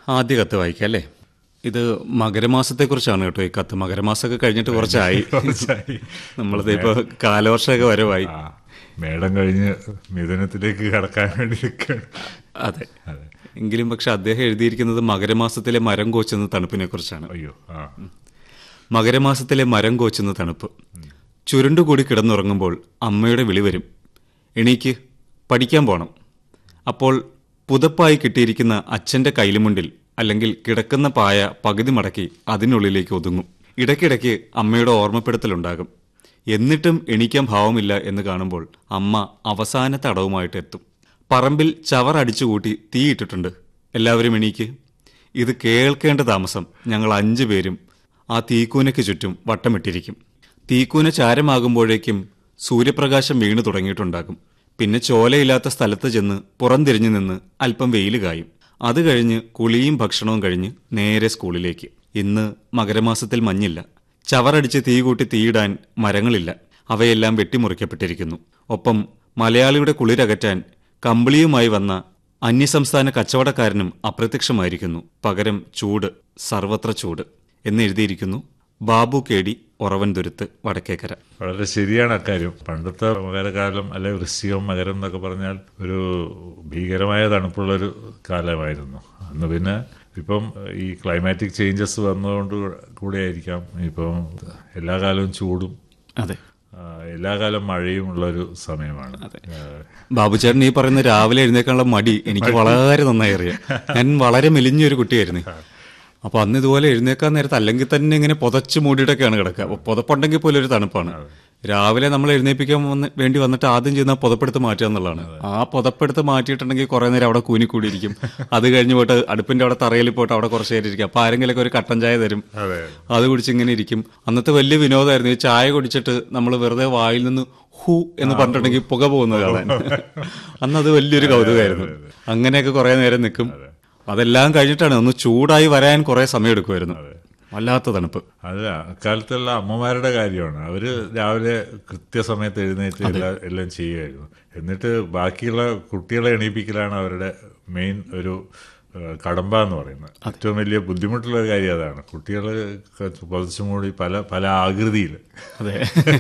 ആദ്യ കത്ത് വായിക്കാം അല്ലേ ഇത് മകരമാസത്തെക്കുറിച്ചാണ് കേട്ടോ ഈ കത്ത് മകരമാസമൊക്കെ കഴിഞ്ഞിട്ട് കുറച്ചായി കുറച്ചായി. നമ്മളത് ഇപ്പോൾ കാലവർഷമൊക്കെ വരവായി ആ മേടം കഴിഞ്ഞ് മിഥുനത്തിലേക്ക് കടക്കാൻ വേണ്ടി നിൽക്കുകയാണ് അതെ അതെ എങ്കിലും പക്ഷെ അദ്ദേഹം എഴുതിയിരിക്കുന്നത് മകരമാസത്തിലെ മരം കോച്ചുന്ന തണുപ്പിനെ കുറിച്ചാണ് അയ്യോ ആ മകരമാസത്തിലെ മരം കോച്ചുന്ന തണുപ്പ് ചുരുണ്ടുകൂടി കിടന്നുറങ്ങുമ്പോൾ അമ്മയുടെ വിളി വരും എണീക്ക് പഠിക്കാൻ പോണം അപ്പോൾ പുതപ്പായി കിട്ടിയിരിക്കുന്ന അച്ഛൻ്റെ കൈലിമുണ്ടിൽ അല്ലെങ്കിൽ കിടക്കുന്ന പായ പകുതി മടക്കി അതിനുള്ളിലേക്ക് ഒതുങ്ങും ഇടയ്ക്കിടയ്ക്ക് അമ്മയുടെ ഓർമ്മപ്പെടുത്തലുണ്ടാകും എന്നിട്ടും എണീക്കാൻ ഭാവമില്ല എന്ന് കാണുമ്പോൾ അമ്മ അവസാനത്തെ അടവുമായിട്ട് എത്തും പറമ്പിൽ ചവർ അടിച്ചുകൂട്ടി തീയിട്ടിട്ടുണ്ട് എല്ലാവരും എണീക്ക് ഇത് കേൾക്കേണ്ട താമസം ഞങ്ങൾ അഞ്ചു പേരും ആ തീക്കൂനയ്ക്ക് ചുറ്റും വട്ടമിട്ടിരിക്കും തീക്കൂന ചാരമാകുമ്പോഴേക്കും സൂര്യപ്രകാശം വീണു തുടങ്ങിയിട്ടുണ്ടാകും പിന്നെ ചോലയില്ലാത്ത സ്ഥലത്ത് ചെന്ന് പുറംതിരിഞ്ഞു നിന്ന് അല്പം വെയിൽ കായും അത് കഴിഞ്ഞ് കുളിയും ഭക്ഷണവും കഴിഞ്ഞ് നേരെ സ്കൂളിലേക്ക് ഇന്ന് മകരമാസത്തിൽ മഞ്ഞില്ല ചവറടിച്ച് തീ കൂട്ടി തീയിടാൻ മരങ്ങളില്ല അവയെല്ലാം വെട്ടിമുറിക്കപ്പെട്ടിരിക്കുന്നു ഒപ്പം മലയാളിയുടെ കുളിരകറ്റാൻ കമ്പിളിയുമായി വന്ന അന്യസംസ്ഥാന കച്ചവടക്കാരനും അപ്രത്യക്ഷമായിരിക്കുന്നു പകരം ചൂട് സർവത്ര ചൂട് എന്നെഴുതിയിരിക്കുന്നു ബാബു കേടി ഒറവൻ തുരുത്ത് വടക്കേക്കര വളരെ ശരിയാണ് അക്കാര്യം പണ്ടത്തെ മകരകാലം അല്ലെ വൃശ്ചികം മകരം എന്നൊക്കെ പറഞ്ഞാൽ ഒരു ഭീകരമായ തണുപ്പുള്ളൊരു കാലമായിരുന്നു അന്ന് പിന്നെ ഇപ്പം ഈ ക്ലൈമാറ്റിക് ചേഞ്ചസ് വന്നതുകൊണ്ട് കൂടെ ആയിരിക്കാം ഇപ്പം എല്ലാ കാലവും ചൂടും അതെ ആ, എല്ലാ കാലം മഴയും ഉള്ളൊരു സമയമാണ് ആ, ബാബുചേട്ടൻ ഈ പറയുന്ന രാവിലെ എഴുന്നേക്കാനുള്ള മടി എനിക്ക് വളരെ നന്നായി അറിയാം ഞാൻ വളരെ മെലിഞ്ഞൊരു കുട്ടിയായിരുന്നു അപ്പൊ അന്ന് ഇതുപോലെ എഴുന്നേക്കാൻ നേരത്ത് അല്ലെങ്കിൽ തന്നെ ഇങ്ങനെ പുതച്ച് മൂടിയിട്ടൊക്കെയാണ് കിടക്കുക അപ്പൊ പുതപ്പുണ്ടെങ്കിൽ പോലും ഒരു തണുപ്പാണ് രാവിലെ നമ്മൾ എഴുന്നേൽപ്പിക്കാൻ വന്ന് വേണ്ടി വന്നിട്ട് ആദ്യം ചെയ്യുന്ന ആ പുതപ്പെടുത്ത് മാറ്റുക എന്നുള്ളതാണ് ആ പുതപ്പെടുത്ത് മാറ്റിയിട്ടുണ്ടെങ്കിൽ കുറെ നേരം അവിടെ കൂനിക്കൂടിയിരിക്കും അത് കഴിഞ്ഞ് പോയിട്ട് അടുപ്പിന്റെ അവിടെ തറയിൽ പോയിട്ട് അവിടെ കുറച്ച് നേരം ഇരിക്കും അപ്പൊ ആരെങ്കിലൊക്കെ ഒരു കട്ടൻ ചായ തരും അതെ അത് കുടിച്ച് ഇങ്ങനെ ഇരിക്കും അന്നത്തെ വലിയ വിനോദമായിരുന്നു ഈ ചായ കുടിച്ചിട്ട് നമ്മൾ വെറുതെ വായിൽ നിന്ന് ഹു എന്ന് പറഞ്ഞിട്ടുണ്ടെങ്കിൽ പുക പോകുന്നത് കാണാൻ അന്ന് അത് വലിയൊരു കൗതുകമായിരുന്നു അങ്ങനെയൊക്കെ കുറെ നേരം നിൽക്കും അതെല്ലാം കഴിഞ്ഞിട്ടാണ് ഒന്ന് ചൂടായി വരാൻ കുറെ സമയം എടുക്കുമായിരുന്നു വല്ലാത്ത തണുപ്പ് അത് അക്കാലത്തുള്ള അമ്മമാരുടെ കാര്യമാണ് അവര് രാവിലെ കൃത്യസമയത്ത് എഴുന്നേറ്റ് എല്ലാ എല്ലാം ചെയ്യുമായിരുന്നു എന്നിട്ട് ബാക്കിയുള്ള കുട്ടികളെ എണീപ്പിക്കലാണ് അവരുടെ മെയിൻ ഒരു ഏഹ്, കടമ്പ എന്ന് പറയുന്നത് ഏറ്റവും വലിയ ബുദ്ധിമുട്ടുള്ള ഒരു കാര്യം അതാണ് കുട്ടികൾ പുതച്ചു മൂടി പല പല ആകൃതിയിൽ അതെ